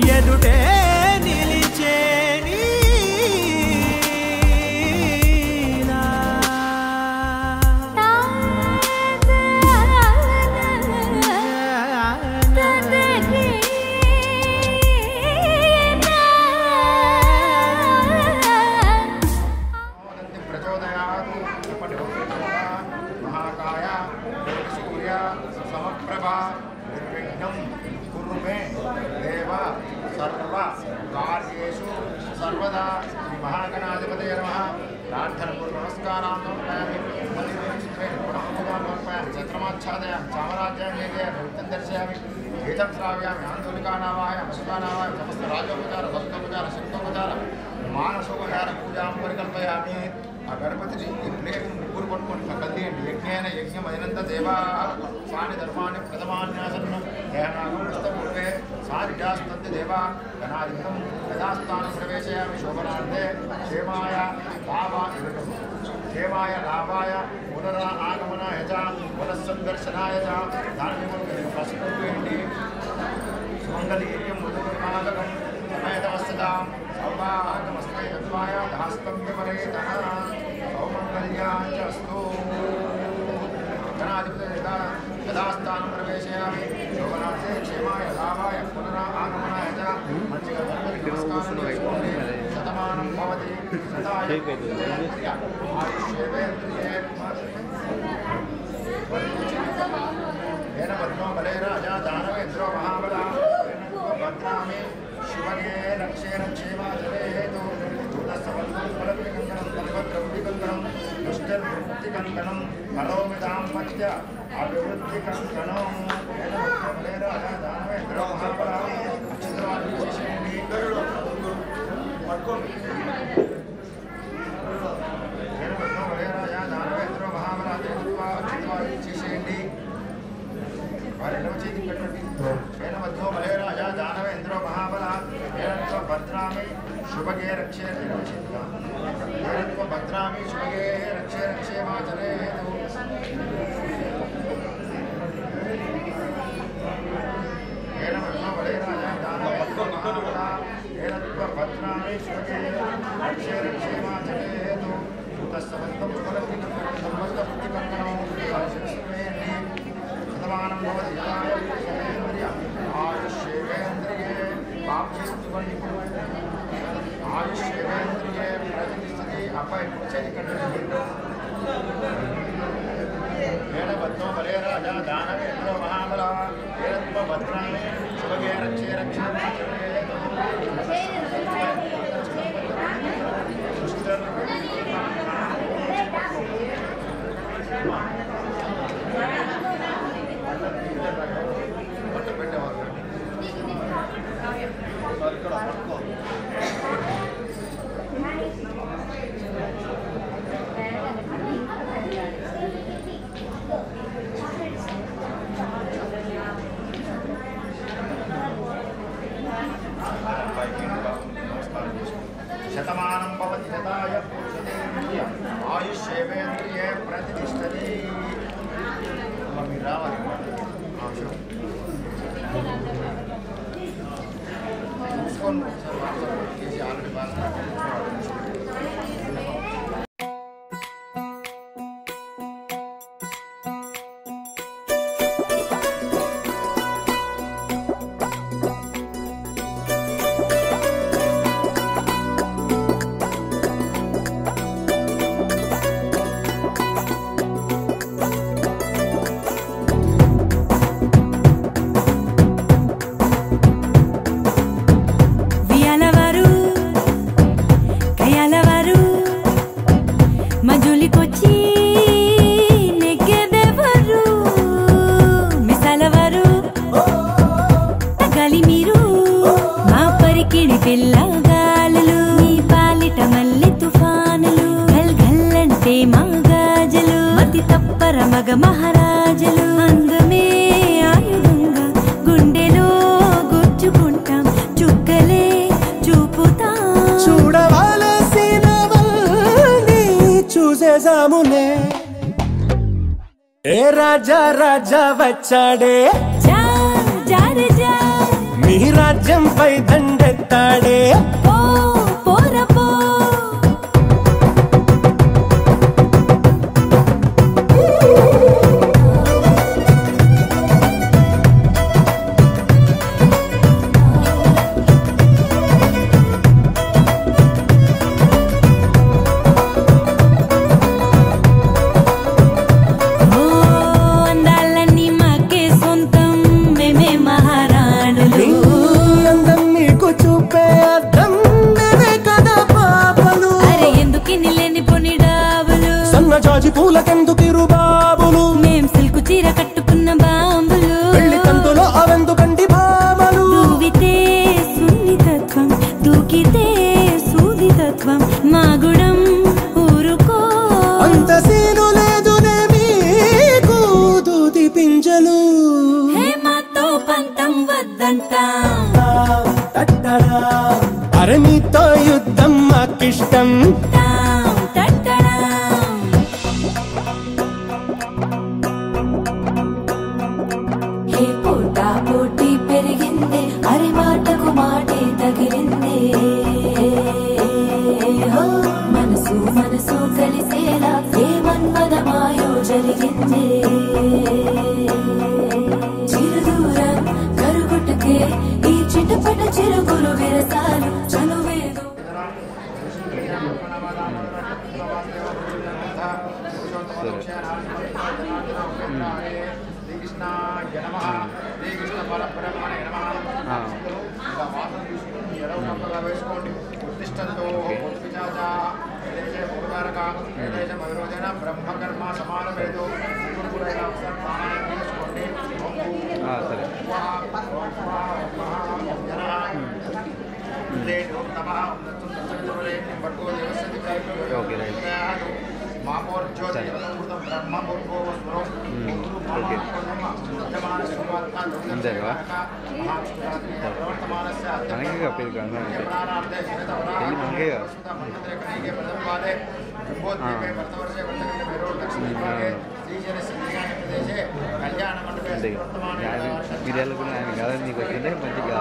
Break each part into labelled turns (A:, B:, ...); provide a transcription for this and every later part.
A: ఎదుటే నిలిచేని
B: मोदन्ति प्रचोदयात् पटुभक्तिपूर्णा महाकाय सूर्य समप्रभा निर्विघ्नं कुरु मे देव सर्व कार्येषु सर्वदा श्री महागणाधिपतये नमः प्रार्थनपूर्व नमस्कारां समर्पयामि मन्दिरचित्रे पुनः समर्पयामि छत्रमाच्छादयामि चामराज्याన్ని नृत्यं दर्शयामि गीतं श्रावयामि आन्दोलिकानावाहयामि सुखानावाहयामि समस्तराजोपचार भक्तोपचार శక్తోపచార మానసోపచార పూజాం పరికల్పయామి ఆ గణపతిని ఈ ప్లేట్ ముగ్గురు పట్టుకొని ఇట్లా కదిలియండి యజ్ఞేన యజ్ఞం అయినంత దేవా సాని ధర్మాన్ని ప్రథమాన్యాసన్ను దేహనాగమృతపూర్వే సారిజాస్తంతి దేవా గణాధిపం యథాస్థానం ప్రవేశయామి శోభనార్థే క్షేమాయ లాభా క్షేమాయ లాభాయ పునరా ఆగమనాయ చ పునఃసందర్శనాయ చ దాన్ని మనం ప్రశ్నించండి సుమంగళీర్యం మధుర్మాదకం సమయతమస్తదాం సౌభాగమస్తే తత్వాయ దాస్తం విపరేతః సౌమంగళ్యాచస్తు యథాస్థానం ప్రవేశయామి శోభనార్థే క్షేమాయ లాభాయ పునరా ఆగమనాయ చ మంచిగా గణపతికి నమస్కారం చేసుకోండి శతమానం భవతి శతాయ ఆయుష్యేవేంద్రియే येन पद्मो बले राजा दानवेन्द्रो महाबला भद्रामि शिवगे रक्षे रक्षे वाचले हेतु दूतस्थवल्लम्बलविकङ्कणं तद्वद्रौडिकङ्कणं दुष्टर्मुक्तिकङ्कणं करोमिदां मध्य अभिवृद्धिकङ्कणं येन पद्मो बले राजा दानवेन्द्रो महाबला अक्षितवादिशेषेणि येन पद्मो बले राजा दानवेन्द्रो महाबला देवत्वा अक्षितवादिशेषेणि వారిలో చేతి కట్టండి ఏన మధ్యో బలే రాజా దానవేంద్రో మహాబల ఏనత్వ భద్రామి శుభగే రక్షే నిర్వచింత ఏనత్వ భద్రామి శుభగే రక్షే రక్షే వాచనే హేతు ఏన మధ్యో బలే రాజా దానవేంద్రో మహాబల ఏనత్వ భద్రామి శుభగే రక్షే రక్షే వాచనే హేతు భూతస్థవంతం శుభలగ్ని కంకణం సమస్త బుద్ధి కంకణం శిరస్మేయండి శతమానం భవతి యథాయేంద్రియ ఆయుష్యేంద్రియే పాప్యేంద్రియ ఆయుష్యేంద్రియే ప్రతిష్టతి అబ్బాయి చేతి కట్టండి ఏడబద్ధో బలే రాజా దానవేంద్రో మహాబల ఏడత్వ భద్రాన్ని శుభగే రక్షే రక్షే పెట్టేవాళ్ళు శతమానం భవతి శతాయ పురుషదేంద్రియ ఆయుష్యేవేంద్రియే ప్రతిష్టతి అమ్మ మీరు రావాలి ఆ, sure. చూసుకోండి ఒకసారి వాట్సాప్ చేసి ఆల్రెడీ బాగా
C: వియాలవారు కయాలవారు మజులికొచ్చి నెగ్గెదెవరు మిసాలవారు తగాలి మీరు మా పరికిడి పిల్లగాలులు మీ పాలిట మల్లె తుఫానులు గల్ గల్లంటే మా గాజులు మతి తప్పర మగ మహారాజులు అందమే ఆయుధంగా గుండెలో గుచ్చుకుంటాం చుక్కలే చూపుతాం
A: చూడవలసినవన్నీ చూసేసాములే ఏ రాజా రాజా వచ్చాడే
C: జా జారే జా
A: మీ నీ రాజ్యంపై దండెత్తాడే
C: పో పోరా పో ఓ అందాలన్నీ మాకే సొంతం మేమే మహారాణులు
A: నీ అందం నీకు చూపే అర్థం మేమే కదా పాపలు
C: అరే ఎందుకు లేని పొని డాబులు
A: సన్న జాజి పూలకెందుకిరు బాబులు
C: మేం సిల్కు చీర కట్టుకున్న బాంబులు
A: పెళ్లి తంతులో అవెందుకంటి భామలు
C: దూవితే సున్నితత్వం దూకితే సూదితత్వం మా గుణం ఊరుకో
A: అంత సీను లేదునే మీకు దూది పింజలు
C: హే మాతో పంతం వద్దంటాం
A: అరే నీతో యుద్ధం మాకిష్టం
C: టాం, టట్టడాం. హే పోటా పోటీ పెరిగింది అరి మాటకు మాటే తగిలింది హో, మనసు మనసు కలిసేలా ఏ మన్మద మాయో జరిగింది చిరుదూరం కరుగుట్టుకే ఈ చిటపట చిరుగురు విరసాలు చనువేదో
B: శ్రీకృష్ణాయ నమ శ్రీకృష్ణ పరబ్రహ్మణే నమ ఇంకా వాసన తీసుకుని ఎడవ పక్కగా వేసుకోండి ఉత్తిష్టంతో ఉత్పిచాచా ఏదైతే పూర్వకారక ఏదైతే మధురోజన బ్రహ్మకర్మ సమాన వేదో గురుకులైన అవసరం ప్రాణాయామం చేసుకోండి ఓం భూ
D: సరే ఓకే, రైట్. ఓకే. అంతే కదా? మనకే కప్పేది కాదు పెళ్ళి మనకే కదా అంతే ఆయన మీరు కూడా ఆయన కదా నీకు వచ్చిందే మంచిగా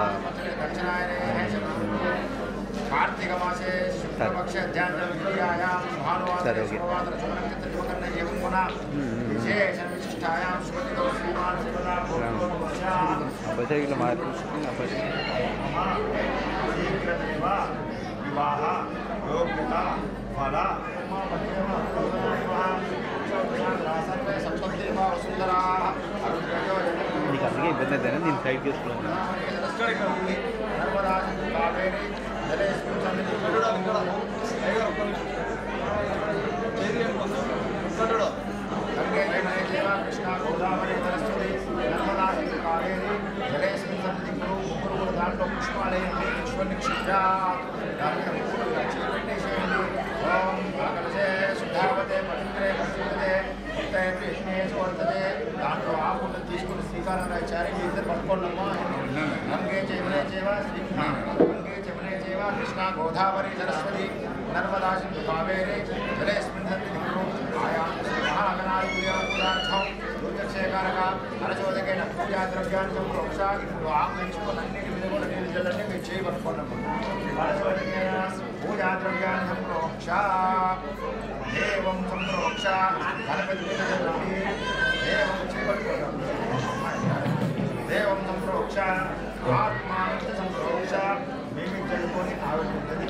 B: కార్తీక మాసే శుక్లపక్ష ధ్యానం భానువాసే
D: సరే, ఓకే.
B: శుభవాసర శుభనక్షత్ర యువకర్ణ ఏవంగుణ విశేష విశిష్టాయాం శుభతితో శ్రీమాన్ శివదా
D: బస్సు ఇట్లా మార్చుకుని అప్పుడు
B: శీఘ్రమేవ వివాహ యోగ్యత ఫల సర్వే సప్తదేవ సుందరా అరుణ్యో
D: నీకు అందుకే ఇబ్బంది అవుతాయని నేను సైడ్ చేసుకున్నాను
B: నర్మదా కావేరి జలేస్మిన్ సన్నిధి గంగే యమునే చైవ కృష్ణా గోదావరి సరస్వతి నర్మదా సింధు కావేరి జలేస్మిన్ సన్నిధి కురు ముగ్గురు కూడా దాంట్లో పుష్పాలయండి విశ్వ నిక్షిప్య దాంట్లో ముగ్గురు లక్ష్మీ పెట్టేసేయండి ఓం ఆకలసే శుద్ధావతే పవిత్రే ప్రసిద్ధతే ఇంతే కృష్ణేశు వర్తతే దాంట్లో ఆకుండా తీసుకుని శ్రీకారం చారి ఇద్దరు పట్టుకోండమ్మా గంగే చైవనే చైవ శ్రీ గంగే చైవనే చైవ కృష్ణా గోదావరి సరస్వతి నర్మదా సింధు కావేరి జలేస్మిన్ సన్నిధి కురు ఆయా మహాగణాధిపత్యార్థం దుర్గక్షేకారక అనచోదకైన పూజా ద్రవ్యాన్ని సంప్రోక్ష ఇప్పుడు ఆహ్వానించుకుని అన్నిటి మీద కూడా నీళ్ళు జల్లండి మీరు చేయబట్టుకున్నాము అనచోదకైన పూజా ద్రవ్యాన్ని సంప్రోక్ష దేవం సంప్రోక్ష గణపతి మీద జల్లండి దేవం చేయబట్టుకున్నాము దేవం సంప్రోక్ష ఆత్మానంత సంప్రోక్ష మేము చదువుకొని ఆవిడ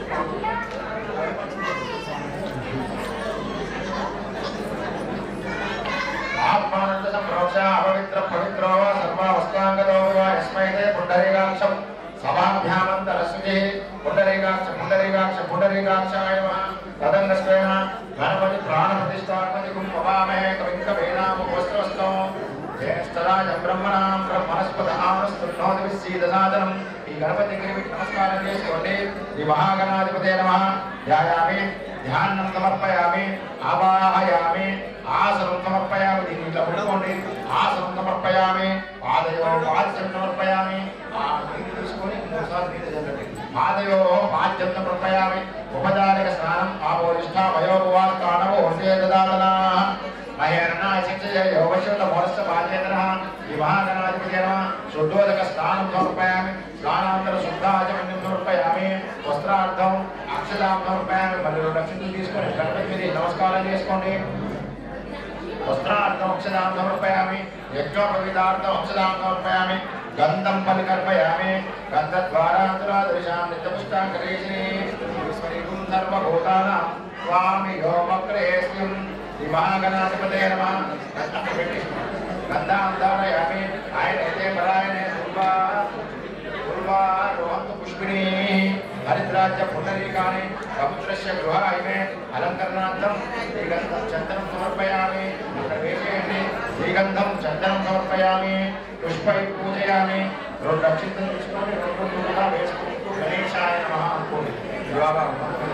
B: ఆత్మానంద సంప్రోక్ష అపవిత్ర పవిత్రో వా సర్వావస్థాంగతో వా యస్మై తే పుండరీకాక్షం సభాభ్యామంతరస్సుజి పుండరీకాక్ష పుండరీకాక్ష పుండరీకాక్షాయ నమః తదంగస్వేన గణపతి ప్రాణప్రతిష్ఠాత్మతి కుంభవామహే కవిం కవీనాముపస్తవస్తం జ్యేష్ఠరాజం బ్రహ్మణాం బ్రహ్మణస్పద ఆనస్తున్నోతి విశ్చీదసాదనం ఈ గణపతికి నమస్కారం చేసుకోండి ఈ మహాగణాధిపతే నమ ధ్యాయామి ధ్యానం సమర్పయామి ఆవాహయామి ఆసనం సమర్పయామి దీన్ని ఇట్లా పెట్టుకోండి ఆసనం సమర్పయామి పాదయో పాద్యం సమర్పయామి ఆ నీళ్ళు తీసుకొని మూడుసార్లు నీళ్ళు చల్లండి పాదయో పాద్యం సమర్పయామి ఉపచారిక స్నానం ఆపోరిష్ట వయోభవాస్తానవో హృదయ దదాతనా మహేరణ శిక్షయ యోగశుద్ధ మోరస్య బాధ్యతన ఈ మహాగణాధిపతి శుద్ధోదక స్నానం సమర్పయామి నమస్కారం చేసుకోండి వస్త్రార్థమక్షదాం సమర్పయామి యజ్ఞోపవితార్థం అక్షదాం సమర్పయామి గంధం పరికల్పయామి గంధద్వారాంతరాదృశాం నిత్యపుష్టాం కరేషిని ఈశ్వరీకం సర్వభూతానాం స్వామి యోమగ్రేస్యం శ్రీ మహాగణాధిపతే నమ గంధం పెట్టి గంధాం ధారయామి ఆయన అయితే పరాయణే దుర్వా దుర్వా రోహంతు పుష్పిణీ హరిద్రాజ్య పుండరీకాని సముద్రస్య గృహాయిమే అలంకరణార్థం శ్రీగంధం చందనం సమర్పయామి ఇక్కడ వేసేయండి శ్రీగంధం చందనం సమర్పయామి పుష్పై పూజయామి రెండు అక్షింతలు తీసుకొని రెండు కూడా వేసుకుంటూ గణేశాయ నమ అనుకోండి యోగా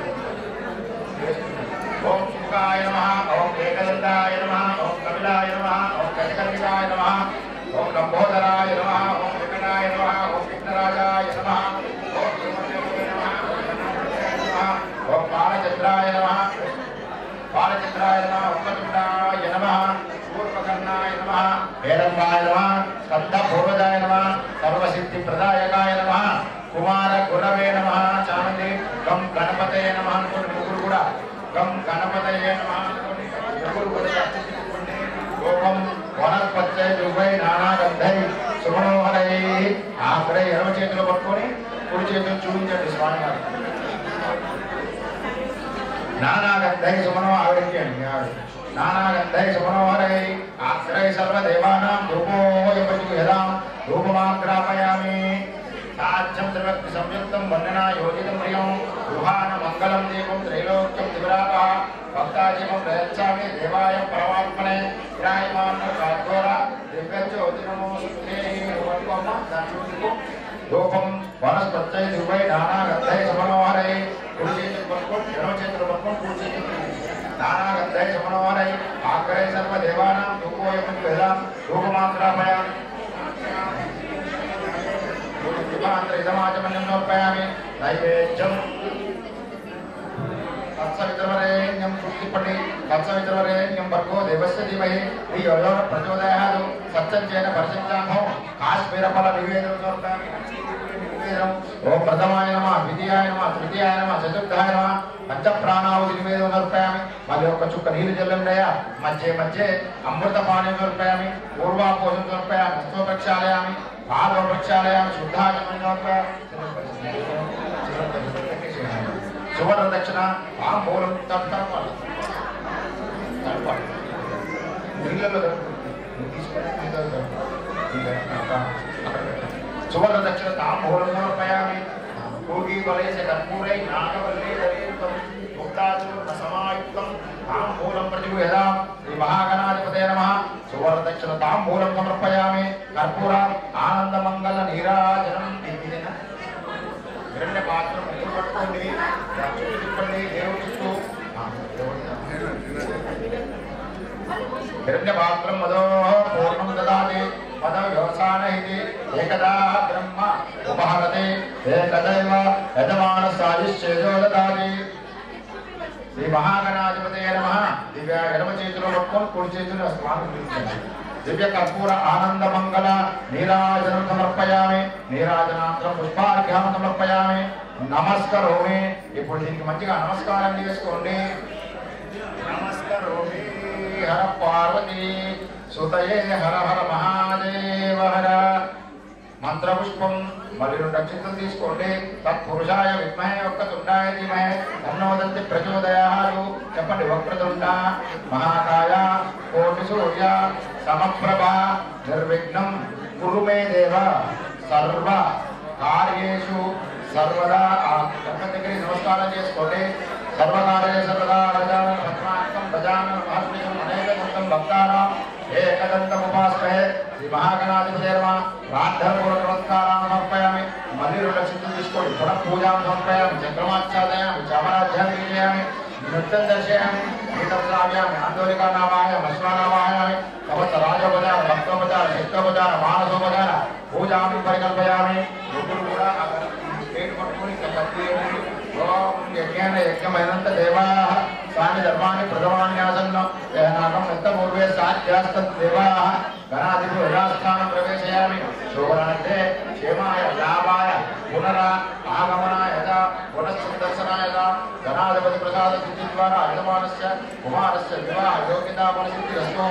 B: ఓం సుఖాయ నమ ఓం ఏకదంతాయ నమ ఓం కపిలాయ నమ ఓం గజకర్ణికాయ నమ ఓం లంబోదరాయ నమ ఓం వెంకటాయ నమ ఓం విఘ్నరాజాయ నమ ఓం తిరుమలదేవాయ నమ ఓం గణాధిపతయ నమ ఓం బాలచంద్రాయ నమ బాలచంద్రాయ నమ ఉమ్మచుండాయ నమ పూర్వకర్ణాయ నమ హేరంబాయ నమ స్కందపూర్వజాయ నమ సర్వసిద్ధి ప్రదాయకాయ నమ కుమార గురవే నమ చానంది గం గణపతయ నమ అనుకోండి ముగ్గురు కూడా గం గణపతయ నమ అనుకోండి ముగ్గురు కూడా అర్చించుకోండి ఓం వనస్పత్య దుర్వై నానాగంధై సుమనోహరై ఆఖరే ఎడమ చేతిలో పట్టుకొని కుడి చేతులు చూపించండి స్వామి గారు నానాగంధై సుమనో ఆవిడకి అండి ఆవిడ నానాగంధై సుమనోహరై ఆశ్రయ సర్వదేవానాం ధూపోయపతి యదాం ధూపమాగ్రాపయామి సాధ్యం త్రిభక్తి సంయుక్తం వందనా యోజితం ప్రియం గృహాన మంగళం దీపం త్రైలోక్యం దివరాప భక్తాజీవం ప్రయచ్చామి దేవాయ పరమాత్మనే విరాయమాన కాఘోర దివ్యజ్యోతినమోస్తుతే ధూపం వనస్పత్యై దుర్వై నానాగంధై సమనోహరై కుడి చేతులు పట్టుకొని ఎడమ చేతులు పట్టుకొని కుడి చేతులు నానాగంధై సమనోహరై ఆగ్రహ సర్వ దేవానాం ధూపోయం వేదాం ధూపమాత్రాపయామి ఇదమాచమన్యం సమర్పయామి నైవేద్యం తత్సవితరవరేణ్యం పుష్టిపటి తత్సవితరవరేణ్యం భర్గో దేవస్య ధీమహి ధియో యో న ప్రచోదయాత్ సత్యం చేన పరిశించామో కాశ్మీర ఫల నివేదనం సమర్పయామి నివేదనం ఓం ప్రథమాయ నమ ద్వితీయాయ నమ తృతీయాయ నమ చతుర్థాయ నమ పంచ ప్రాణావతి నివేదనం సమర్పయామి మళ్ళీ ఒక చుక్క నీళ్లు చెల్లండయా మధ్య మధ్య అమృత పానీయం సమర్పయామి పూర్వాపోషం సమర్పయామి హస్తో ప్రక్షాళయామి పాద ప్రక్షాళయామి శుద్ధాచమనం సమర్పయామి సువర్ణ దక్షిణ తాంబూలం తడపాలి తడపాలి నీళ్ళలో సువర్ణ దక్షిణ తాంబూలం సమర్పయామి భోగి వలయస కర్పూరై నాగవల్లే దరేయుక్తం ముక్తాచూర్ణ సమాయుక్తం తాంబూలం ప్రతిగుహ్యదాం శ్రీ మహాగణాధిపతే నమ సువర్ణ దక్షిణ తాంబూలం సమర్పయామి కర్పూర ఆనందమంగళ నీరాజనం దివ్యన హిరణ్య పాత్రం ముగ్గురు పట్టుకోండి ఇలా చుట్టూ తిప్పండి దేవుడు చుట్టూ ఆ, దేవుడు హిరణ్య పాత్రం మదో పూర్ణం దదాతి పద వ్యవసాన ఇది ఏకదా బ్రహ్మ ఉపహరతి ఏకదైవ యజమాన సాయుష్యేజో దదాతి శ్రీ మహాగణాధిపతి నమ దివ్య ఎడమ చేతిలో పట్టుకొని కుడి చేతిలో స్వామి పిలిచాడు దివ్య కర్పూర ఆనంద మంగళ నీరాజనం సమర్పయామి నీరాజనాంతరం పుష్పార్ఘ్యం సమర్పయామి నమస్కరోమి ఇప్పుడు దీనికి మంచిగా నమస్కారం చేసుకోండి నమస్కరోమి హర పార్వతి సుతయే హర హర మహాదేవ హర మంత్రపుష్పం మరి రెండు అక్షంతలు తీసుకోండి తత్పురుషాయ విద్మహే ఒక్క తుండాయ ధీమహే తన్నోదంతి ప్రచోదయాలు చెప్పండి వక్రతుండ మహాకాయ కోటి సూర్య సమప్రభ నిర్విఘ్నం కురు మే దేవ సర్వ కార్యేషు సర్వదా ఆ గంట దగ్గర నమస్కారం చేసుకోండి సర్వకార్య సర్వదా రజానం పద్మాంతం ప్రజానం మహర్షిం అనేకదంతం భక్తారాం ఏకదంతం ఉపాస్మహే శ్రీ మహాగణాధిపతి నమ ప్రార్థన పూర్వక నమస్కారాన్ని సమర్పయామి మళ్ళీ రెండు లక్షలు తీసుకోండి పునః పూజాం సమర్పయామి చక్రమాచ్ఛాదయామి చామరాధ్యాన్ని చేయామి నృత్యం దర్శయామి గీతం శ్రావ్యామి ఆందోళికా నామాయ అశ్వనామాయామి సమస్త రాజోపచార భక్తోపచార శక్తోపచార మానసోపచార పూజామి పరికల్పయామి ముగ్గురు కూడా ఆ పేరు పట్టుకొని ఇంకా కత్తి వేయండి. ఓం యజ్ఞాన యజ్ఞమైనంత దేవా స్వామి ధర్మాన్ని ప్రథమాన్యాసన్న ఏనాకం ఎంత పూర్వే సాధ్యాస్త దేవా గణాధిపు యథాస్థానం ప్రవేశయామి శోభనార్థే క్షేమాయ లాభాయ పునర ఆగమనాయ పునఃసందర్శనాయ గణాధిపతి ప్రసాద సిద్ధి ద్వారా యజమానస్య కుమారస్య వివాహ యోగ్యతా పరిస్థితిరస్తు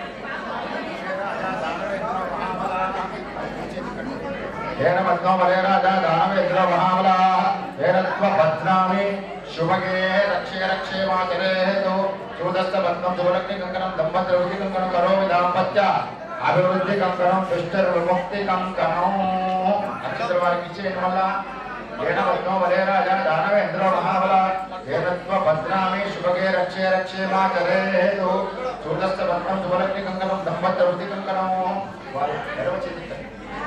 B: येन मध्नो मले राजा दानवेन्द्र महाबला येन त्व भद्रामि शुभगे रक्षे रक्षे मातरे हेतु चूदस्य बद्धं सुलग्नि कंकणं दम्पतिर्वृद्धि कंकणं करोमि दाम्पत्य అభివృద్ధి కంకణం దుష్టర్ విముక్తి కంకణం నక్షత్ర వారికి ఇచ్చేయడం వల్ల ఏన వద్నో వలే రాజా దానవేంద్ర మహాబల ఏనత్వ భద్రామి శుభగే రక్షే రక్షే మాతరే హేతు చూదస్త బద్ధం సులగ్ని కంకణం దంపత్య కంకణం వారు ఎడవ చేతి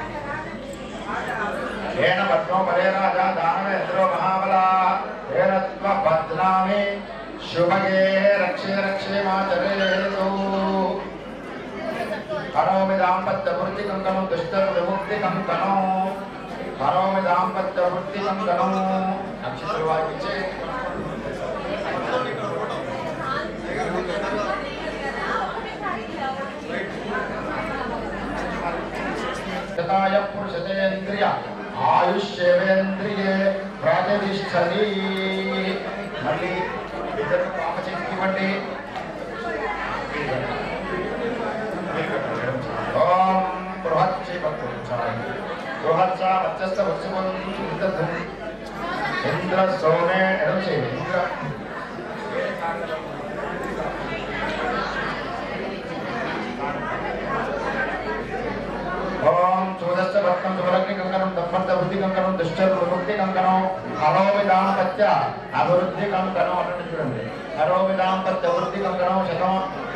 B: येन भद्रो बले राजा दानवेन्द्रो महाबला येन त्व बध्नामि शुभगे रक्षे रक्षे मातरेतु करोमि दाम्पत्यवृत्ति कङ्कणं दुष्टर्विमुक्ति कङ्कणं करोमि दाम्पत्यवृत्ति कङ्कणं नक्षत्रवाक्ये యథాయ పురుషతేంద్రియ ఆయుష్యేంద్రియే ప్రతిష్టది మళ్ళీ ఇద్దరు పాప చేతికి ఇవ్వండి ఓం బృహత్సి భక్తుచాయ బృహత్స మత్స్యస్థ వత్సవం ఇంద్ర సోమే ఎడం చేయండి ఇంద్ర ఓం చూదస్త భక్తం సులగ్ని కంకణం దంపత్య వృద్ధి కంకణం దుష్ట విముక్తి కంకణం హరోమి దాంపత్య అభివృద్ధి కంకణం అంటే చూడండి హరోమి దాంపత్య వృద్ధి కంకణం శతం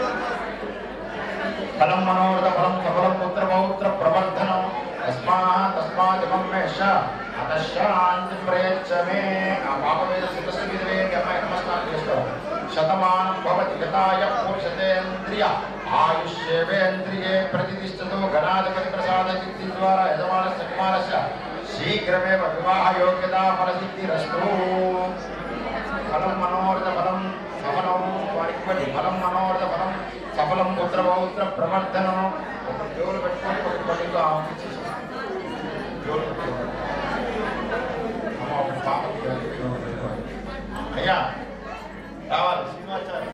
B: ఫలం మనోరథ ఫలం సఫలం పుత్ర పౌత్ర ప్రవర్ధనం తస్మా తస్మాదిమం మేష అతశాంతి ప్రయచ్చమే ఆ పాప మీద శిరస్సు మీద వేయండి అమ్మాయి నమస్కారం చేసుకోవాలి శతమానం భవతి గతాయ పురుషతేంద్రియ ఆయుష్యేవేంద్రియే ప్రతిష్టతో గణాధిపతి ప్రసాద సిద్ధి ద్వారా యజమానస్య కుమారస్య శీఘ్రమేవ వివాహ యోగ్యతా ఫలసిద్ధిరస్తు ఫలం మనోరథ ఫలం సఫలం వారికి బట్టి ఫలం మనోరథ ఫలం సఫలం పుత్ర పౌత్ర ప్రవర్ధనం ఒక దేవుడు పెట్టుకొని ఒక పట్టుకు ఆమెకి ఇచ్చేసి దేవుడు పెట్టుకోవాలి. అమ్మ ఒక పాపకి దేవుడు పెట్టుకోవాలి. అయ్యా రావాలి శ్రీనివాచార్య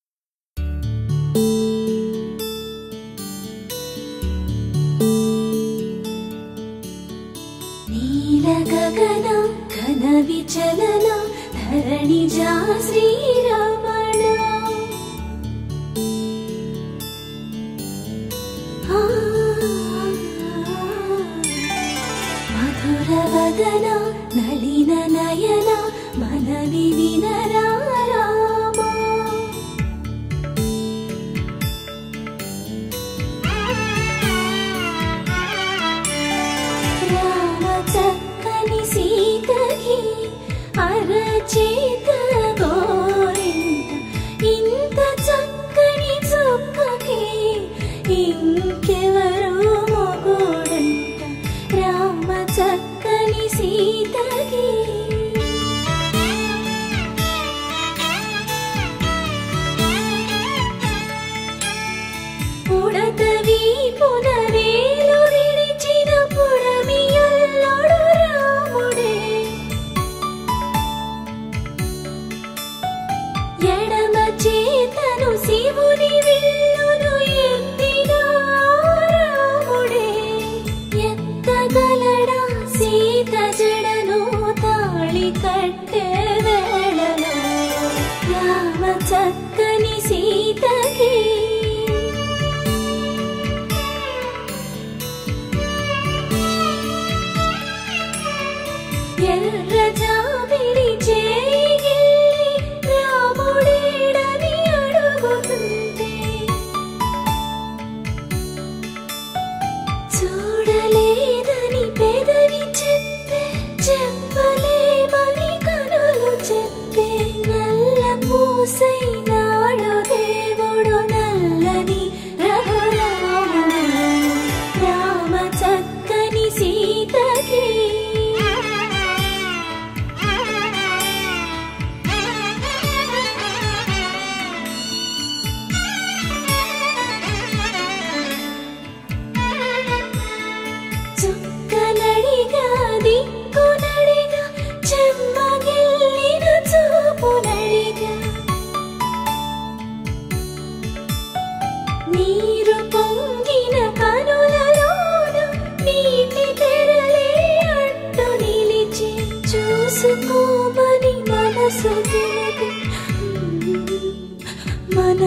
C: నీలగగన ఘన విచలన ధరణిజా శ్రీరమణ ఆ, మధురవదన నళిన నయన మనవి వినరారామా రామ చక్కని సీతకి అరచేత గోరింట ఇంత చక్కని చుక్కకి ఇంకెవరు మొగుడంట రామ చక్కని సీతకి పుడతవి పునవేలు విడిచిన పుడమియల్లుడు రాముడే ఎడమ చేతను శివుని విల్లును ఎత్తిన రాముడే ఎత్తగలడా సీత జడను తా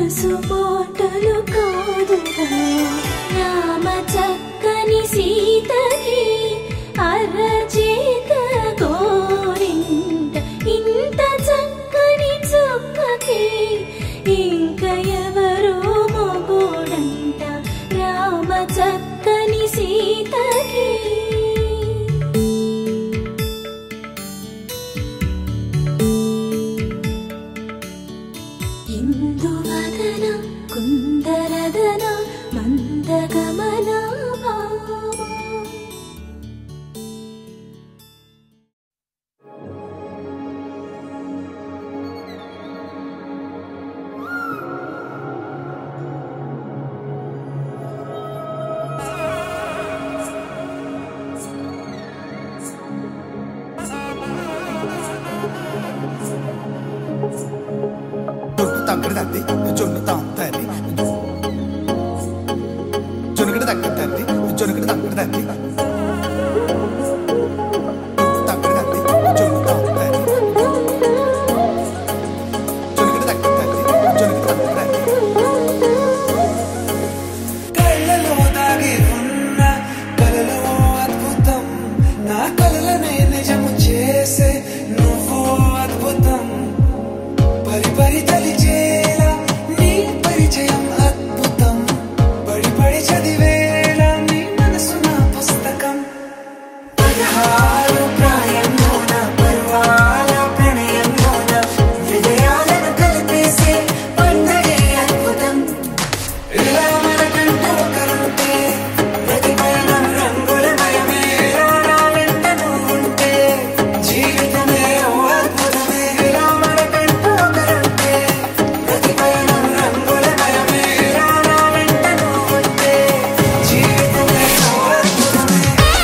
C: మనసు మాటలు కాదుగా రామ చక్కని సీతకి అరచేత గోరింట ఇంత చక్కని చుక్కకి ఇంక ఎవరో మొగోడంట రామ చక్కని సీతకి ఇందువదన కుందరదన మందగమన భావ
E: తక్కడ తద్ది జొన్ను తాంతది జొనుకడ తక్కడ తద్ది జొనుకడ తక్కడ తద్ది తక్కడ తద్ది జొన్ను తాంతది జొనుకడ తక్కడ తద్ది జొనుకడ తక్కడ తద్ది
F: కళ్ళలో దాగి ఉన్న కలలో అద్భుతం నా కలలనే నిజము చేసే నువ్వు అద్భుతం పరి పరి తలిచేలా నీ పరిచయం అద్భుతం పడి పడి చదివేలా నీ మనసు నా పుస్తకం పదహారు ప్రాయంలోన పర్వాల ప్రణయంలోన విజయాలను కలిపేసే పండగే అద్భుతం ఇలా మనకంటూ ఒకరుంటే ప్రతి పయనం రంగుల మయమే నా వెంట నువ్వుంటే జీవితమే ఓ అద్భుతమే ఇలా మనకంటూ ఒకరుంటే ప్రతి పయనం రంగుల మయమే నా వెంట నువ్వుంటే జీవితమే ఓ అద్భుతమే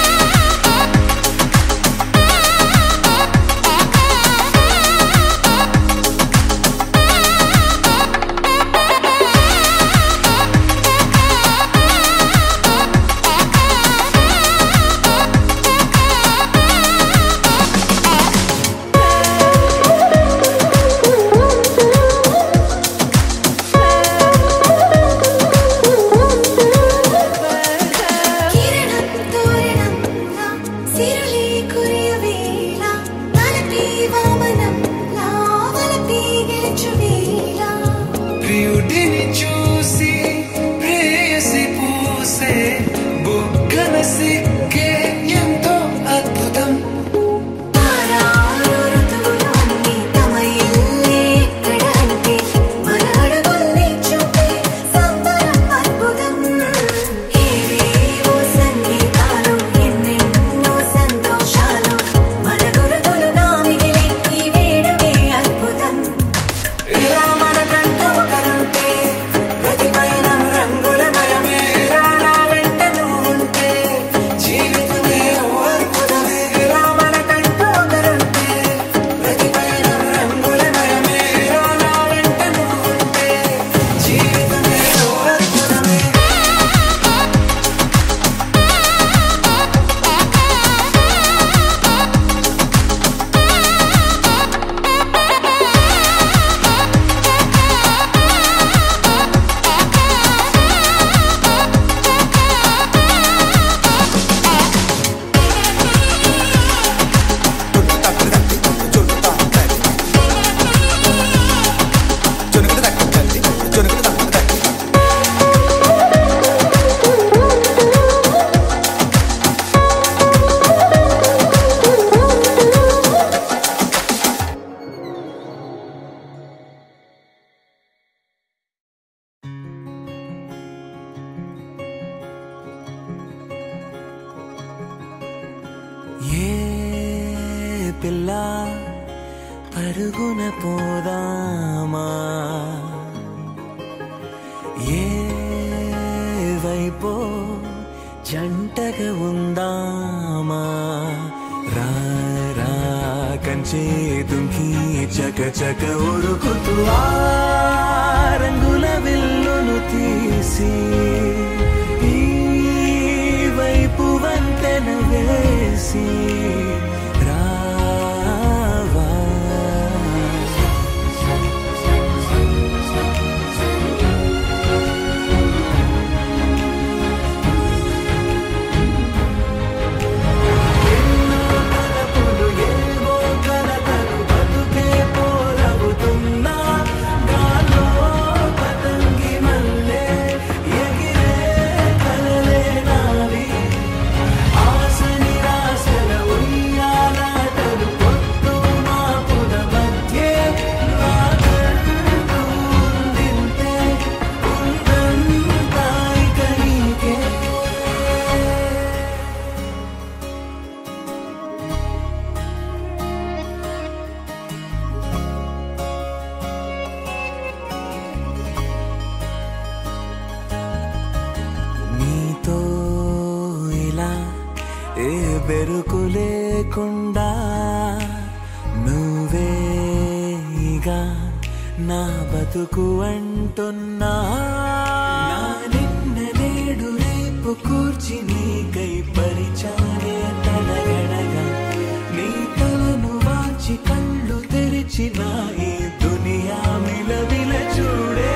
C: కిరణం తోరణంలా సిరులే కురియవేళ తలపి వామనంలా వలపి గెలుచువేళ
F: ప్రియుడిని చూసి ప్రేయసి పూసే బుగ్గన సిక్కే ఎంతో అద్భుతం
C: తారారు ఋతువులన్నీ తమ ఇల్లే ఎక్కడ అంటే మన అడుగుల్ని చూపే సంబరం అద్భుతం ఏవేవో సంగీతాలు ఎన్నెన్నో సంతోషాలు మన గురుతులు నామిగిలే ఈ వేడుకే అద్భుతం
F: ఇలా మనకంటూ ఒకరుంటే ప్రతి పయనం రంగుల మయమే నా వెంట నువ్వుంటే జీవితమే ఓ అద్భుతమే ఇలా మనకంటూ ఒకరుంటే ప్రతి పయనం రంగుల మయమే నా వెంట నువ్వుంటే జీవితమే ఓ అద్భుతమే
E: జొన్ను తక్కడ తద్ది జొన్ను తాంతది జొనుకడ తక్కడ తద్ది జొనుకడ తక్కడ తద్ది
F: ఏ పిల్ల పరుగున పోదామా ఏ వైపో జంటగా ఉందామా రా రా కంచే తుంకి చక చక ఉరుకుతూ ఆ రంగుల విల్లును తీసి ఈ వైపు వంతెన వేసి రావా పరుకు లేకుండా నువ్వేగా నా బతుకు అంటున్నా నా నిన్న నేడు రేపు కూర్చి నీకై పరిచానే తలగడగా నీ తలను వాచి కళ్ళు తెరిచిన ఈ దునియా మిలవిల చూడే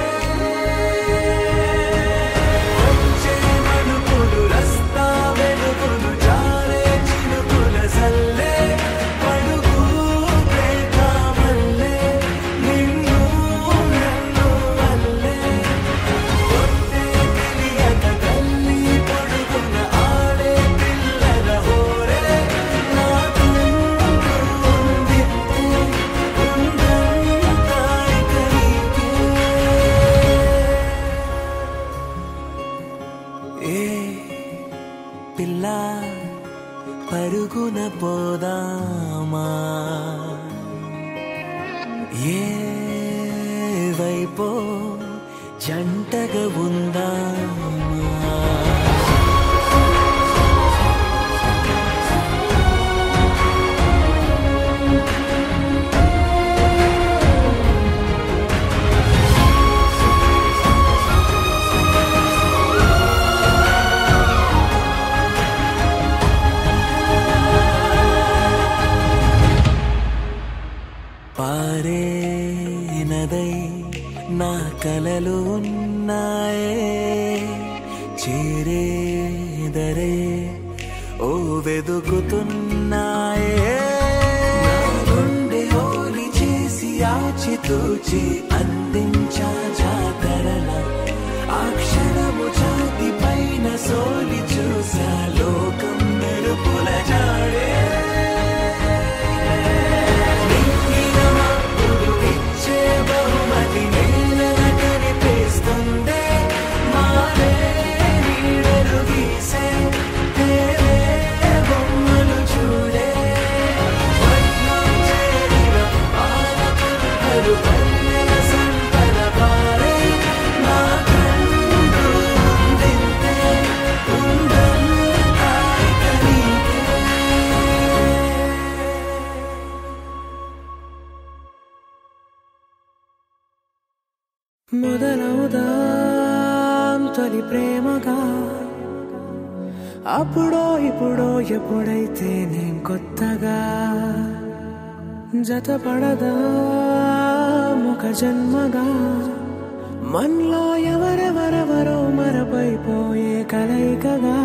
F: వచ్చే మనుకులు రస్తా వెలుగులు జారే చినుకుల సల్లే పడుగు ప్రేత మల్లే నిన్ను నన్ను వల్లే కొట్టే తెలియక తల్లి పొడుగున ఆడే పిల్లల హోరే నా ఉందితే ఉందంతా ఇక నీకే ఏ పిల్ల పరుగున పోదామా ఏ వైపో జంటగా ఉందామా పారే నదై నా కలలు ఉన్నాయే చేరేదరే ఓ వెదుకుతున్నాయే నా గుండె ఓలి చేసి ఆచితూచి అందించా జాతరల ఆ క్షణము ఛాతి పైన సోలి చూసా లోకం మెరుపుల జాడే ఇచ్చే బహుమతి నేలన కనిపిస్తుంది మారే నీడలు గీసే తేరే బొమ్మలు చూడే పట్నం చేరిన పాలకులు పల్లెల సంపద పారే నా కండు ఉందింతే ఉందంతా ఇక నీకే
A: మొదలవుదాం తొలి ప్రేమగా అప్పుడో ఇప్పుడో ఎప్పుడైతే నేను కొత్తగా జతపడదా ఒక జన్మగా మనలో ఎవరెవరెవరో మరపైపోయే కలయికగా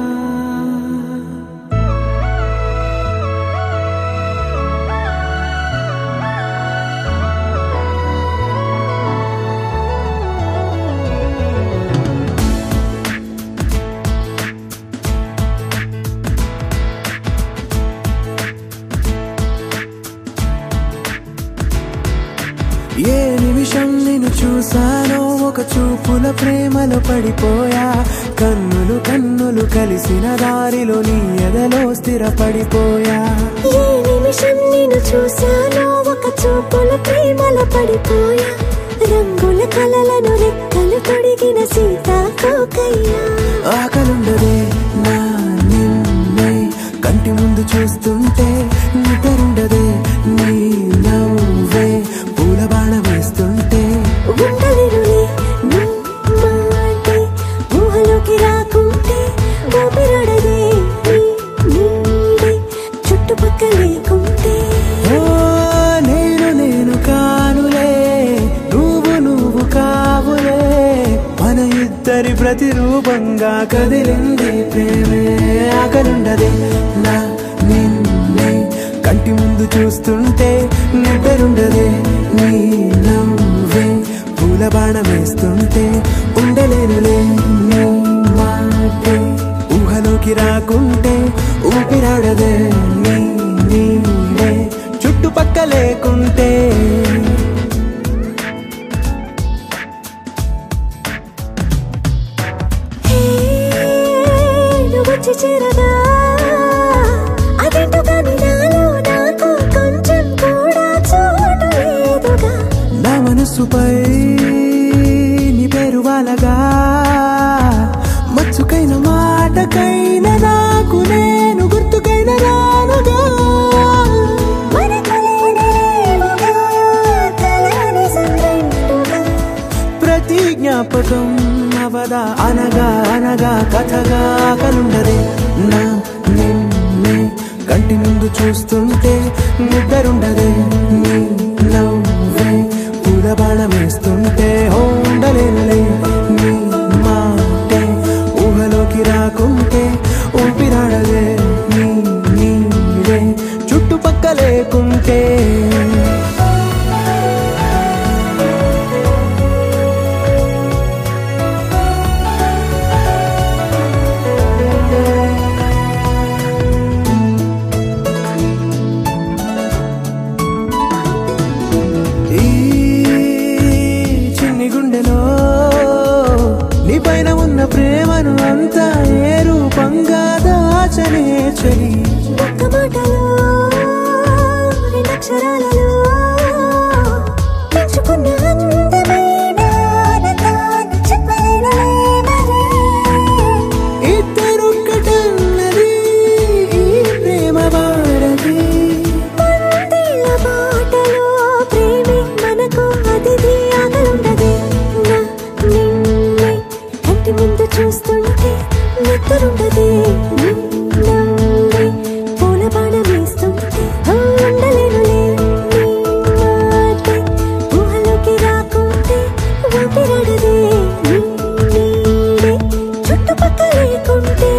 A: ఏ నిమిషం నేను చూసానో ఒక చూపుల ప్రేమలో పడిపోయా కన్నులు కన్నులు కలిసిన దారిలో నీ ఎదలో స్థిరపడిపోయా
C: ఏ నిమిషం నేను చూశానో ఒక చూపుల ప్రేమలో పడిపోయా రంగుల కలలను రెక్కలు తొడిగిన సీతాకోకయ్యా
A: ఆకలుండదే నా నిన్నే కంటి ముందు చూస్తుంటే నిద్రుండదే నీ నవ్వే పూల బాణ వేస్తుంటే
C: ఉండలేనులే నీ మాటే ఊహలోకి రాకుంటే ఊపిరాడదే నీ నీడే చుట్టుపక్కల లేకుంటే
A: ఓ నేను నేను కానులే నువ్వు నువ్వు కావులే మన ఇద్దరి ప్రతిరూపంగా కదిలింది ప్రేమే ఆకలుండదే నా నిన్నే కంటి ముందు చూస్తుంటే నిద్రుండదే నీ నవ్వే పూల బాణం వేస్తుంటే ఉండలేనులే నీ మాటే ఊహలోకి రాకుంటే ఊపిరాడదే నీ నీడే చుట్టుపక్క లేకుంటే
C: హే, నువ్వు వచ్చి చేరగా అదేంటో కానీ నాలో నాకు కొంచెం కూడా చోటు లేదుగా
A: నా మనసుపై నీ పేరు వాలగా మచ్చుకైన మాటకైన నాకు నేను గుర్తుకైన రాను బాధగా కలుండదే నా నిన్నే కంటి ముందు చూస్తుంటే నిద్రుండదే నీ నవ్వే పూల బాణం వేస్తుంటే ఉండలేనులే నీ మాటే ఊహలోకి రాకుంటే ఊపిరాడదే నీ నీడే చుట్టుపక్క లేకుంటే ఈ చిన్ని గుండెలో నీ పైన ఉన్న ప్రేమను అంతా ఏ రూపంగా దాచనే చెలి
C: ఒక్క మాటలో రెండక్షరాలలో పెంచుకున్న అందమైన ఆనందాన్ని చెప్పలేనులే మరి.
A: ఇద్దరొక్కటన్నది ఈ ప్రేమ వాడది
C: పందిళ్ళ బాటలో ప్రేమే మనకు అతిథి ఆగలుండదే. నా నిన్నే కంటి ముందు చూస్తుంటే నిద్రుండదే. నీ నవ్వే పూల బాణం వేస్తుంటే ఉండలేనులే. నీ మాటే ఊహలోకి రాకుంటే ఊపిరాడదే. నీ నీడే చుట్టుపక్కల లేకుంటే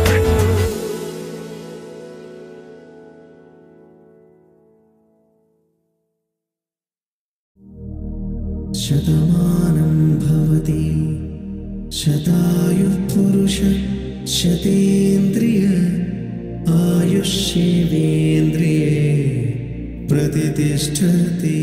A: శతమానం భవతి శతాయుః పురుష శతేంద్రియ ఆయుష్యేవేంద్రియే ప్రతిష్టతి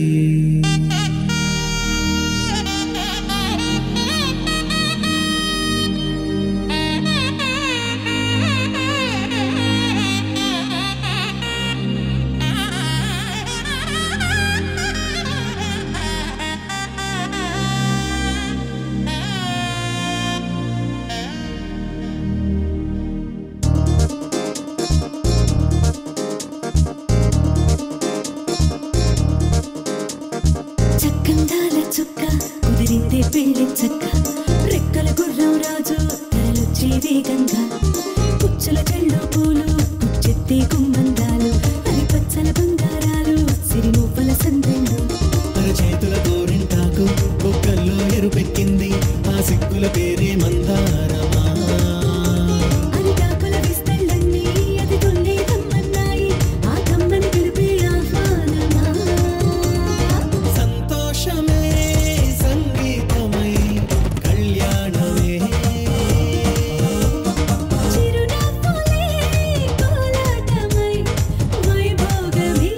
C: చక్కందాల చుక్క కుదిరిందే పెళ్లి చక్క రెక్కల గుర్రం రాజు తరలొచ్చే వేగంగా పుచ్చుల చెళ్ళు పూలు కుచ్చెత్తే గుమ్మందాలు అవి పచ్చల బంగారాలు సిరిమూపల సందెళ్ళు
A: చేతుల గోరింటాకు బొక్కల్లో ఎరుపెక్కింది ఆ సిక్కుల పేరే మందారమా
C: అరిటాకుల విస్తళ్ళన్నీ అది తొల్లి కమ్మన్నాయి ఆ కమ్మని పిలిపే ఆహ్వానమా
A: సంతోషమే సంగీతమై కళ్యాణమే
C: చిరునవ్వులే కోలాటమై వైభోగమే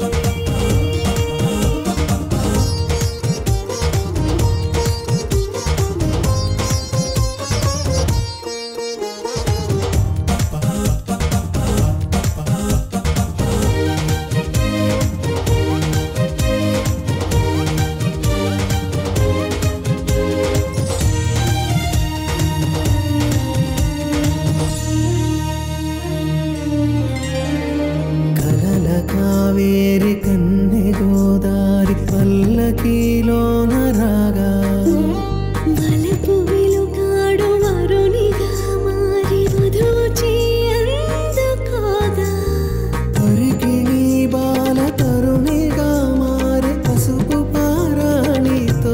A: కలల కావేరి కన్నె గోదారి పల్లకీలోన రాగా
C: వలపు వెలుగాడు వరునిగా మారి మధుచి అందుకోదా
A: పరికిణి బాల తరుణిగా మారే పసుపు పారాణితో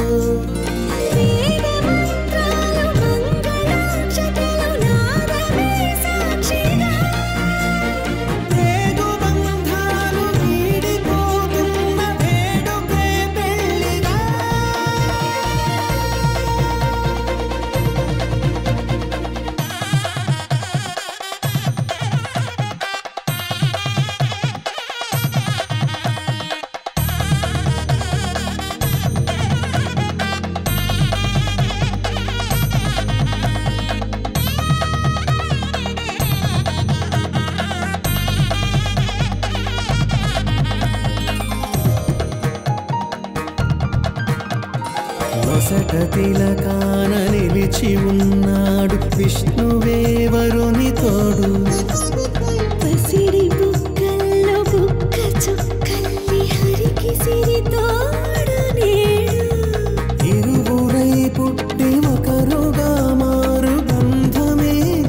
C: వేద మంత్రాలు మంగళాక్షతలు నాదమే సాక్షిగా
A: రేగు బంధాలు వీడిపోతున్న వేడుకే పెళ్లిగా నొసట తిలకాన నిలిచి ఉన్నాడు విష్ణువే వరుని తోడు
C: పసిడి బుక్కల్లో బుక్క చుక్కల్లి హరికి సిరి తోడు నేడు
A: ఇరువురై పుట్టి ఒకరుగా మారు బంధమే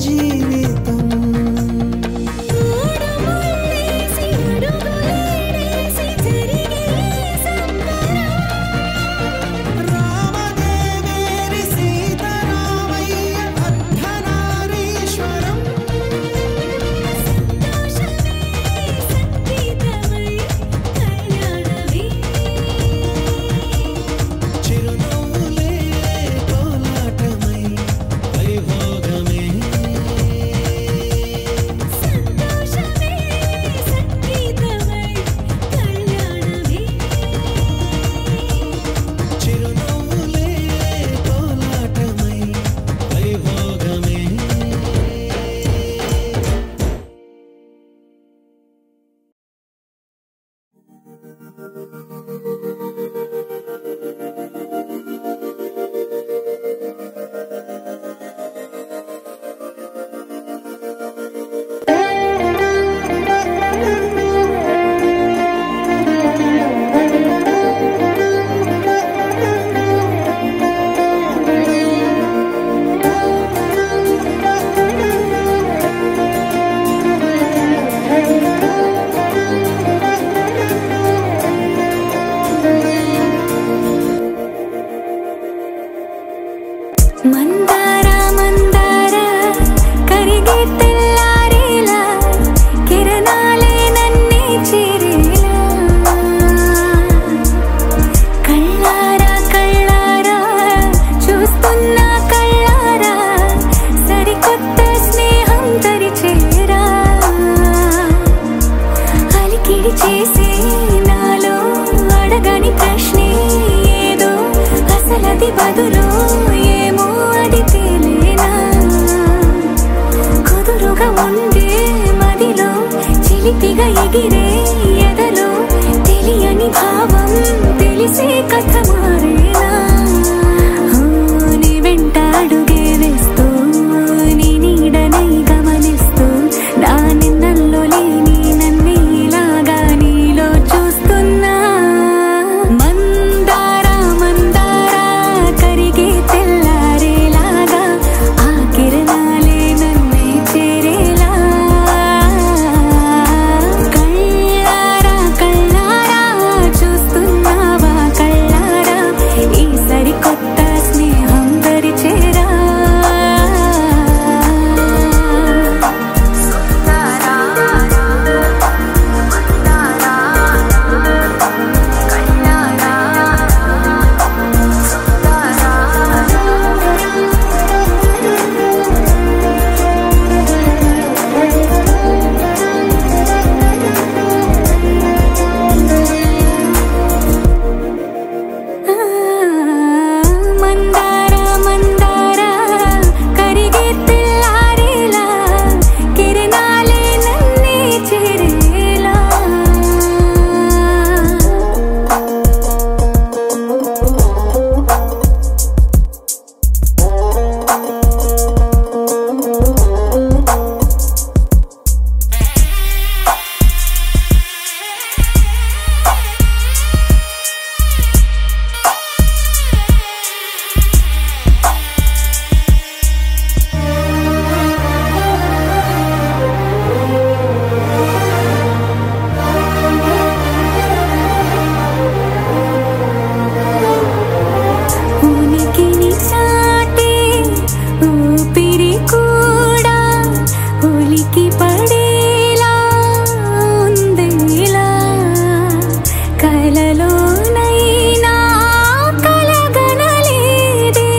C: మందార మందార కరిగే తెల్లారేలా కిరణాలే నన్నే చేరేలా కళ్ళారా కళ్ళారా చూస్తున్నా కళ్ళారా సరికొత్త స్నేహం తరిచేరా అలికిడి చేసే నాలో అడగని ప్రశ్నే ఏదో అసలది బదులు ఏమో అది తేలేనా కుదురుగా ఉండే మదిలో చిలిపిగా ఎగిరే ఎదలో తెలియని భావం తెలిసే కథ మారేనా ఆ, నీ వెంట అడుగే వేస్తూ నీ నీడనై గమనిస్తూ నా నిన్నల్లో లేని నన్నే ఇలాగా నీలో చూస్తున్నా మందార మందార కరిగే తెల్లారేలాగా ఆ కిరణాలే నన్నే చేరేలా కళ్ళారా కళ్ళారా చూస్తున్నావా కళ్ళారా ఈ సరికొత్త స్నేహం దరిచేరా మందార మందార కరిగే తెల్లారేలా కిరణాలే నన్నే చేరేలా ఉనికిని చాటే ఊపిరి కూడా ఉలికి పడేలా ఉందేలా కలలోనైనా కలగనలేదే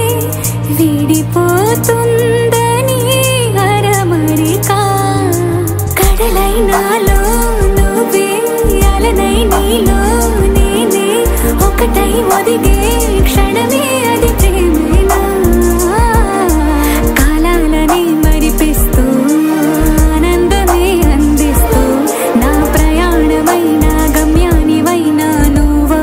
C: విడిపోతుందని అరమరికా కడలైనాలో నువ్వే అలనై నీలో నేనే ఒకటై ఒదిగే క్షణమే అది ప్రేమేనా కాలాలని మరిపిస్తూ ఆనందమే అందిస్తూ నా ప్రయాణమైన గమ్యానివైనా నువ్వు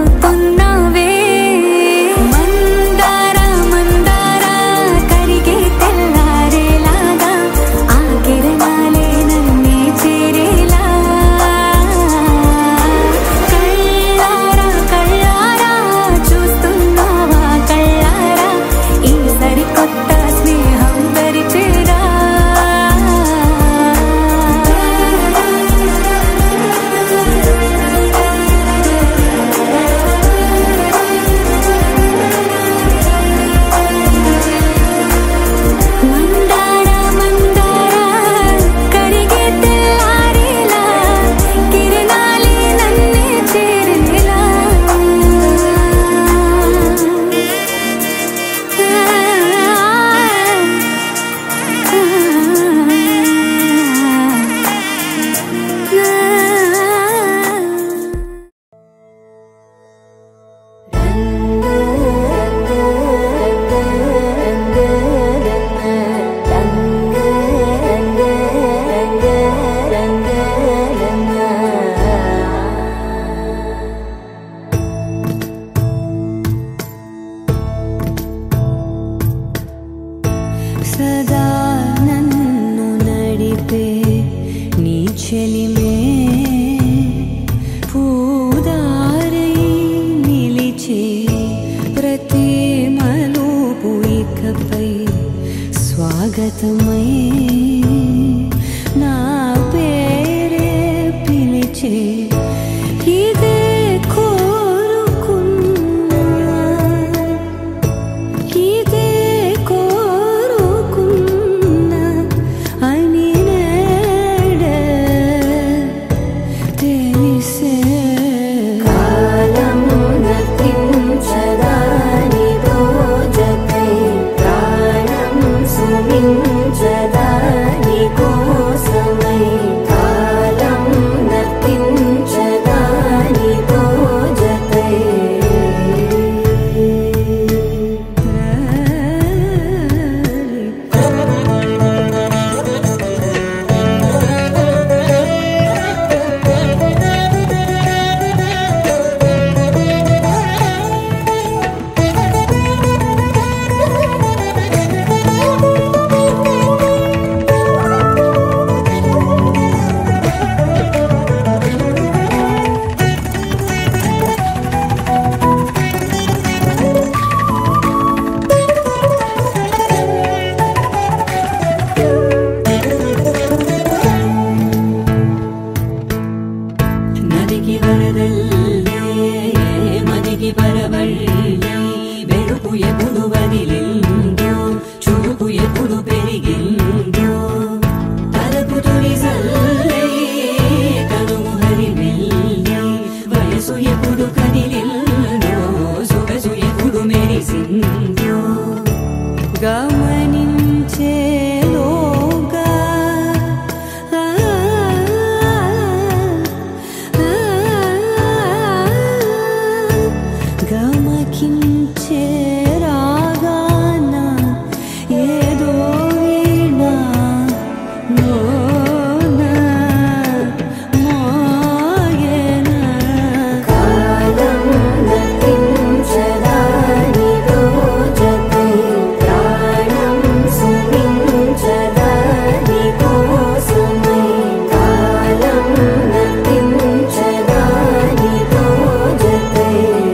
F: ಮದಿಗೆ ಬರದಲ್ಲೇ ಮದಿಗೆ ಬರಬಳ್ಳಿ ಬೆಳಕು ಎప్పుడు ಬದಿಲಿಂದು ಚುರುಕು ಎప్పుడు పెరిగిందో తలపు తులిసల్లే తనువు హరిమెల్లి వయసు ఎప్పుడు కదిలిందో సొగసు ఎప్పుడు మెరిసిందో గమనించేలోగా ఆ, ఆ, గమకించే రాగాన ఏదో వీణ మోన మోయన కాలం నతించదాని రోజతై ప్రాణం సుమించదాని కోసమై కాలం నతించదాని రోజతై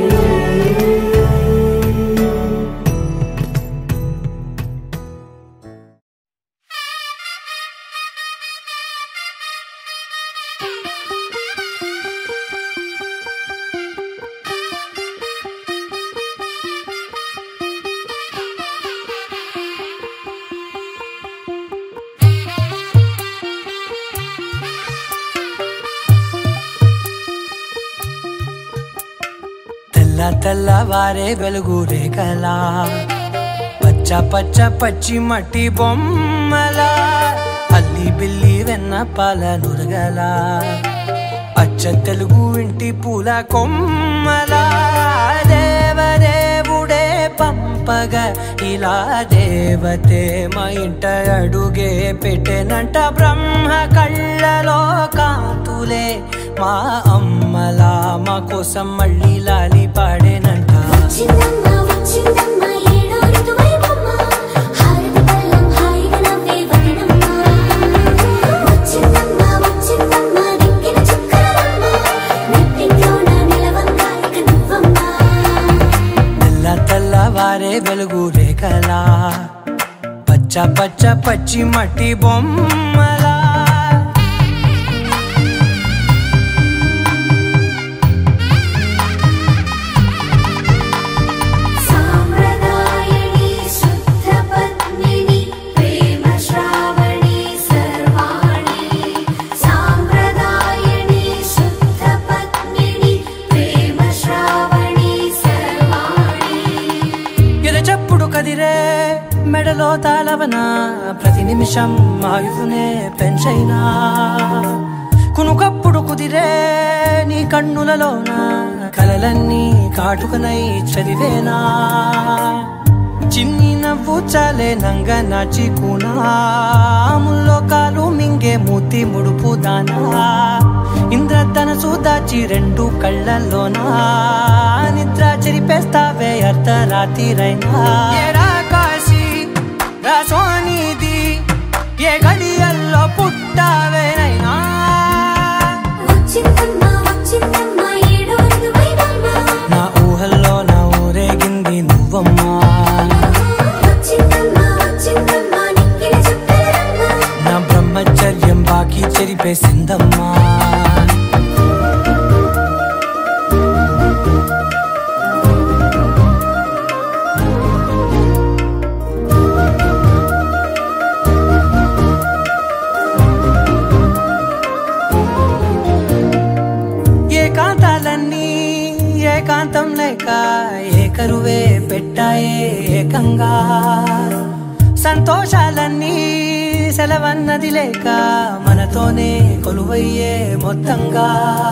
A: తెల్ల తెల్లవారే వెలుగు రేఖలా పచ్చ పచ్చ పచ్చి మట్టి బొమ్మలా అల్లి బిల్లి వెన్న పాల నురగలా అచ్చ తెలుగు ఇంటి పూల కొమ్మలా దేవదేవుడే పంపగ ఇలా దేవతే మా ఇంట అడుగే పెట్టెనంట బ్రహ్మ కళ్ళలో కాంతులే మా అమ్మలా మా కోసం మళ్ళీ లాలి పాడేనంట
C: వచ్చిందమ్మ వచ్చిందమ్మ ఏడో ఋతువైవమ్మ హారతి పళ్ళం హాయిగా నవ్వే వదినమ్మ వచ్చిందమ్మ వచ్చిందమ్మ దిక్కిన చుక్కలమ్మ నెట్టింట్లోన నిలవంగా ఇక నువ్వమ్మ
A: తెల్ల తెల్లవారే వెలుగు రేఖలా పచ్చ పచ్చ పచ్చి మట్టి బొమ్మలా
C: సామ్రదాయని శుద్ధ పద్మిని ప్రేమ శ్రావణి సర్వాణి సామ్రదాయని శుద్ధ పద్మిని ప్రేమ శ్రావణి సర్వాణి
A: ఎరచప్పుడు కదిరే మెడలో తాళవన ప్రతి నిమిషం ఆయుధునే పెంచైనా కునుకప్పుడు కుదిరే నీ కన్నులలోన కలలన్నీ కాటుకనై చదివేనా చిన్ని నవ్వు చాలే నంగ నాచి ముల్లో కాలు మింగే మూతి ముడుపు దానా ఇంద్రధనసు దాచి రెండు కళ్ళల్లోనా నిద్ర చెరిపేస్తావే అర్ధరాత్రిరైనా ఏరా కాశీ రా సోనిది ఏ గడియల్లో పుట్టావేనైనా
C: వచ్చిందమ్మ వచ్చిందమ్మ ఏడో ఋతువైవమ్మ
A: నా ఊహల్లో నా ఊరేగింది నువ్వమ్మా
C: వచ్చిందమ్మ వచ్చిందమ్మ నిక్కిన చుక్కలమ్మ
A: నా బ్రహ్మచర్యం బాకీ చెరిపేసిందమ్మా ఏకాంతాలన్నీ ఏకాంతం లేక ఏకరువే పెట్టాయే ఏకంగా సంతోషాలన్నీ సెలవన్నది లేక మనతోనే కొలువయ్యే మొత్తంగా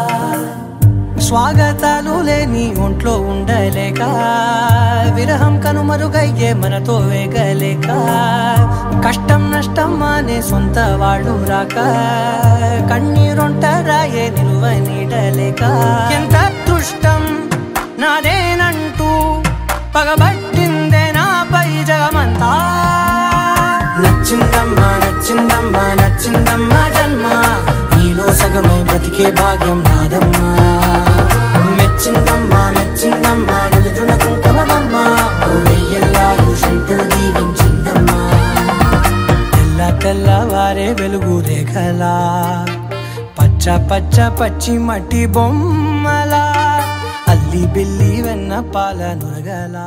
A: స్వాగతాలు లేని ఒంట్లో ఉండలేక విరహం కనుమరుగయ్యే మనతో వేగలేక కష్టం నష్టం అనే సొంత వాళ్ళు రాక కన్నీరొంటరాయే నిలువ నీడలేక ఎంత అదృష్టం నాదేనంటూ పగబట్టిందే నాపై జగమంతా నచ్చిందమ్మా నచ్చిందమ్మా నచ్చిందమ్మా జన్మ నీలో సగమై బ్రతికే భాగ్యం నాదమ్మా మెచ్చిందమ్మా మెచ్చిందమ్మా నిలుతున్న కుంకుమమ్మా ఓ వెయ్యల్లాలు శంకరు దీవించిందమ్మా తెల్ల తెల్లవారే వెలుగు రేఖలా పచ్చ పచ్చ పచ్చ పచ్చి మట్టి బొమ్మలా అల్లి బిల్లి వెన్న పాల నురగలా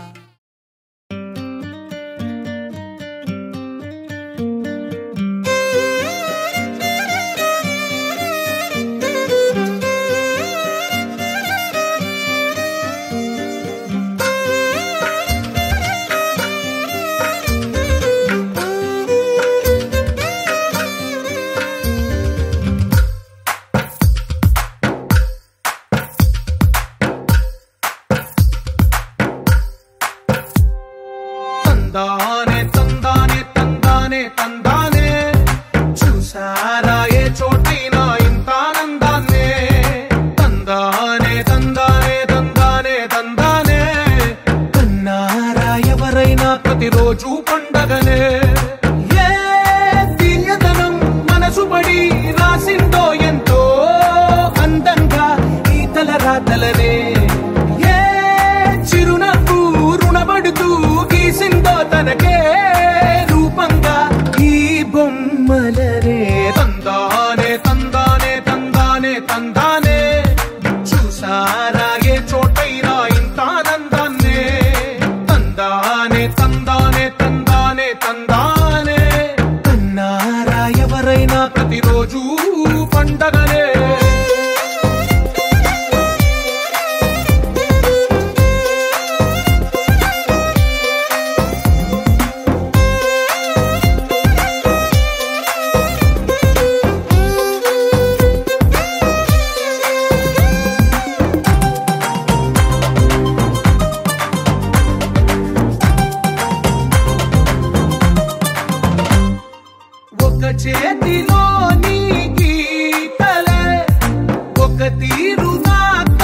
G: తందానే తందానే తందానే తందానే చూసారా ఏ చోటైనా ఇంత ఆనందాన్నే తందానే తందానే తందానే తందానే కన్నారా ఎవరైనా ప్రతిరోజు పండగనే ఏ దివ్యతనం మనసు పడి రాసిందో ఎంతో అందంగా ఈ తల రాతలనే ఏ చిరునవ్వు రుణపడుతూ గీసిందో తనకే రూపంగా ఈ బొమ్మలనే తందానే తందానే తందానే తందానే చూసారా ఏ చోటైనా ఇంత ఆనందాన్నే తందానే తందానే తందానే తందానే కన్నారా ఎవరైనా ప్రతిరోజు పండగనే ఒక చేతిలో నీ గీతలే ఒక తీరు నా